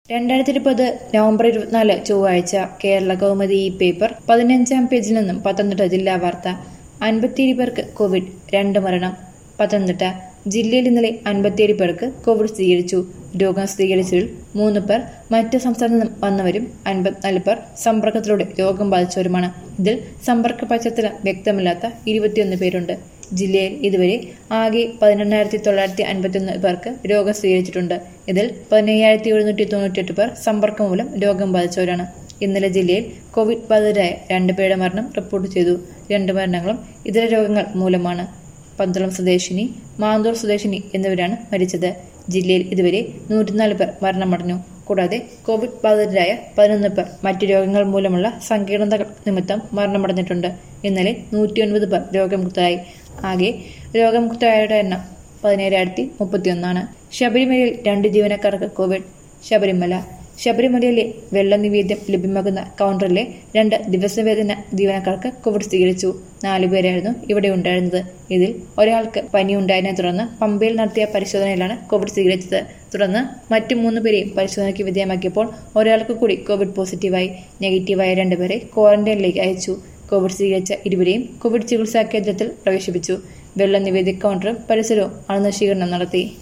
രണ്ടായിരത്തി ഇരുപത് നവംബർ ഇരുപത്തിനാല് ചൊവ്വാഴ്ച കേരള കൗമുദി ഈ പേപ്പർ പതിനഞ്ചാം പേജിൽ നിന്നും പത്തനംതിട്ട ജില്ലാ വാർത്ത അൻപത്തിയേഴ് പേർക്ക് കോവിഡ് രണ്ട് മരണം പത്തനംതിട്ട ജില്ലയിൽ ഇന്നലെ അൻപത്തിയേഴ് പേർക്ക് കോവിഡ് സ്ഥിരീകരിച്ചു രോഗം സ്ഥിരീകരിച്ചതിൽ മൂന്ന് പേർ മറ്റ് സംസ്ഥാനത്തു നിന്നും വന്നവരും അൻപത്തിനാല് പേർ സമ്പർക്കത്തിലൂടെ രോഗം ബാധിച്ചവരുമാണ് ഇതിൽ സമ്പർക്ക പശ്ചാത്തലം വ്യക്തമില്ലാത്ത ഇരുപത്തിയൊന്ന് പേരുണ്ട് ജില്ലയിൽ ഇതുവരെ ആകെ പതിനെണ്ണായിരത്തി തൊള്ളായിരത്തി അൻപത്തിയൊന്ന് പേർക്ക് രോഗം സ്ഥിരീകരിച്ചിട്ടുണ്ട് ഇതിൽ പതിനയ്യായിരത്തി എഴുന്നൂറ്റി തൊണ്ണൂറ്റിയെട്ട് പേർ സമ്പർക്കം മൂലം രോഗം ബാധിച്ചവരാണ് ഇന്നലെ ജില്ലയിൽ കോവിഡ് ബാധിതരായ രണ്ട് പേരുടെ മരണം റിപ്പോർട്ട് ചെയ്തു രണ്ട് മരണങ്ങളും ഇതര രോഗങ്ങൾ മൂലമാണ് പന്തളം സ്വദേശിനി മാന്തൂർ സ്വദേശിനി എന്നിവരാണ് മരിച്ചത് ജില്ലയിൽ ഇതുവരെ നൂറ്റിനാല് പേർ മരണമടഞ്ഞു കൂടാതെ കോവിഡ് ബാധിതരായ പതിനൊന്ന് പേർ മറ്റു രോഗങ്ങൾ മൂലമുള്ള സങ്കീർണതകൾ നിമിത്തം മരണമടഞ്ഞിട്ടുണ്ട് ഇന്നലെ നൂറ്റിയൊൻപത് പേർ രോഗമുക്തരായി ആകെ രോഗമുക്തരായവരുടെ എണ്ണം പതിനേഴായിരത്തി മുപ്പത്തിയൊന്നാണ് ശബരിമലയിൽ രണ്ട് ജീവനക്കാർക്ക് കോവിഡ് ശബരിമല ശബരിമലയിലെ വെള്ള നിവേദ്യം ലഭ്യമാകുന്ന കൗണ്ടറിലെ രണ്ട് ദിവസവേതന ജീവനക്കാർക്ക് കോവിഡ് സ്ഥിരീകരിച്ചു നാലുപേരായിരുന്നു ഇവിടെ ഉണ്ടായിരുന്നത് ഇതിൽ ഒരാൾക്ക് പനിയുണ്ടായതിനെ തുടർന്ന് പമ്പയിൽ നടത്തിയ പരിശോധനയിലാണ് കോവിഡ് സ്ഥിരീകരിച്ചത് തുടർന്ന് മറ്റു മൂന്ന് പേരെയും പരിശോധനയ്ക്ക് വിധേയമാക്കിയപ്പോൾ ഒരാൾക്ക് കൂടി കോവിഡ് പോസിറ്റീവായി നെഗറ്റീവായ രണ്ടുപേരെ ക്വാറന്റൈനിലേക്ക് അയച്ചു കോവിഡ് സ്ഥിരീകരിച്ച ഇരുവരെയും കോവിഡ് ചികിത്സാ കേന്ദ്രത്തിൽ പ്രവേശിപ്പിച്ചു വെള്ള നിവേദ്യ കൗണ്ടറും പരിസരവും അണുനശീകരണം നടത്തി